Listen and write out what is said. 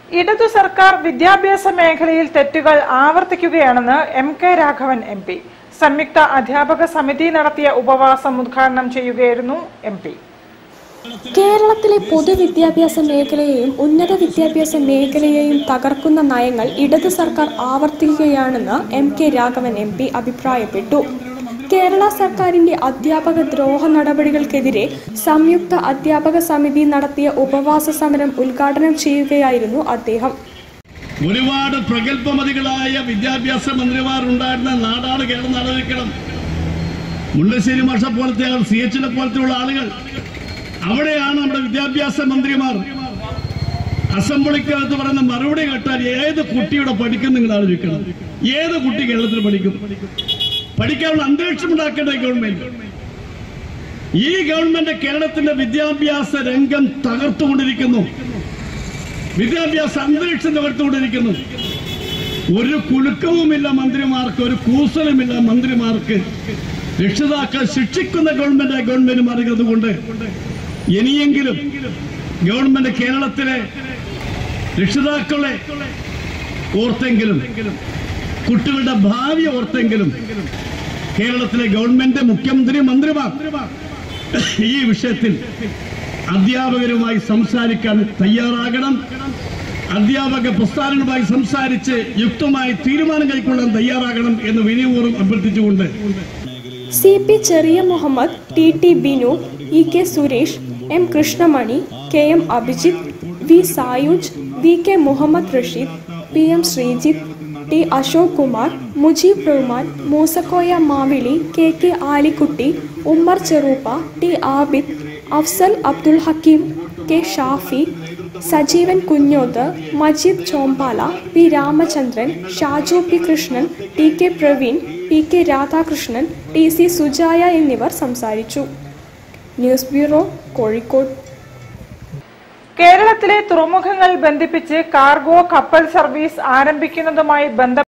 ഇടതു സർക്കാർ വിദ്യാഭ്യാസ മേഖലയിൽ തെറ്റുകൾ ആവർത്തിക്കുകയാണെന്ന് M K Raghavan M P സംയുക്ത അധ്യാപക സമിതി നടത്തിയ ഉപവാസം ഉദ്ഘാടനം ചെയ്യുകയായിരുന്നു എം പി കേരളത്തിലെ പൊതുവിദ്യാഭ്യാസ മേഖലയെയും ഉന്നത വിദ്യാഭ്യാസ മേഖലയെയും തകർക്കുന്ന നയങ്ങൾ ഇടതു സർക്കാർ ആവർത്തിക്കുകയാണെന്ന് M K Raghavan M P അഭിപ്രായപ്പെട്ടു കേരള സർക്കാരിന്റെ അധ്യാപക ദ്രോഹ നടപടികൾക്കെതിരെ സംയുക്ത അധ്യാപക സമിതി നടത്തിയ ഉപവാസ സമരം ഉദ്ഘാടനം ചെയ്യുകയായിരുന്നു അദ്ദേഹം ഒരുപാട് പ്രഗത്ഭമതികളായ വിദ്യാഭ്യാസ മന്ത്രിമാർ ഉണ്ടായിരുന്ന നാടാണ് കേരളം നടന്നിരിക്കണം മുണ്ടശ്ശേരി മാഷ പോലത്തെ ആൾ സി എച്ചിനെ പോലത്തെ ഉള്ള ആളുകൾ അവിടെയാണ് നമ്മുടെ വിദ്യാഭ്യാസ മന്ത്രിമാർ അസംബ്ലിക്കകത്ത് പറയുന്ന മറുപടി കേട്ടാൽ ഏത് കുട്ടിയുടെ പഠിക്കും നിങ്ങൾ ആലോചിക്കണം ഏത് കുട്ടി കേരളത്തിൽ പഠിക്കും പഠിക്കാനുള്ള അന്തരീക്ഷം ഉണ്ടാക്കേണ്ട ഈ ഗവൺമെന്റ് ഈ ഗവൺമെന്റ് കേരളത്തിന്റെ വിദ്യാഭ്യാസ രംഗം തകർത്തുകൊണ്ടിരിക്കുന്നു വിദ്യാഭ്യാസ അന്തരീക്ഷം തകർത്തുകൊണ്ടിരിക്കുന്നു ഒരു കുലുക്കവുമില്ല മന്ത്രിമാർക്ക് ഒരു കൂസലുമില്ല മന്ത്രിമാർക്ക് രക്ഷിതാക്കൾ ശിക്ഷിക്കുന്ന ഗവൺമെന്റ് ഗവൺമെന്റ് മാറുന്നത് കൊണ്ട് ഇനിയെങ്കിലും ഗവൺമെന്റ് കേരളത്തിലെ രക്ഷിതാക്കളെ ഓർത്തെങ്കിലും കുട്ടികളുടെ ഭാവി ഓർത്തെങ്കിലും കേരളത്തിലെ ഗവൺമെന്റ് മുഖ്യമന്ത്രി മന്ത്രിമാർ ഈ വിഷയത്തിൽ അധ്യാപകരുമായി സംസാരിക്കാൻ തയ്യാറാകണം അധ്യാപക പ്രസ്ഥാനങ്ങളുമായി സംസാരിച്ച് യുക്തമായി തീരുമാനം കൈക്കൊള്ളാൻ തയ്യാറാകണം എന്ന് വിനയപൂർവ്വം അഭ്യർത്ഥിച്ചുകൊണ്ട് C P Cheriya Muhammed T T Binu E K Suresh M Krishnamani K M Abhijith V Sayuj V K Muhammed Rasheed P M Sreejith T Ashok Kumar Mujeeb Rahman Moosakoya Mavili K K Alikutty Ummer Cheruppa T Abid Afsal Abdul Hakeem K Shafi Sajeevan Kunhoth Majeed Chombala P Ramachandran Shaju P Krishnan T K Praveen P K Radhakrishnan T C Sujaya എന്നിവർ സംസാരിച്ചു ന്യൂസ് ബ്യൂറോ കോഴിക്കോട് കേരളത്തിലെ തുറമുഖങ്ങൾ ബന്ധിപ്പിച്ച് കാർഗോ കപ്പൽ സർവീസ് ആരംഭിക്കുന്നതുമായി ബന്ധ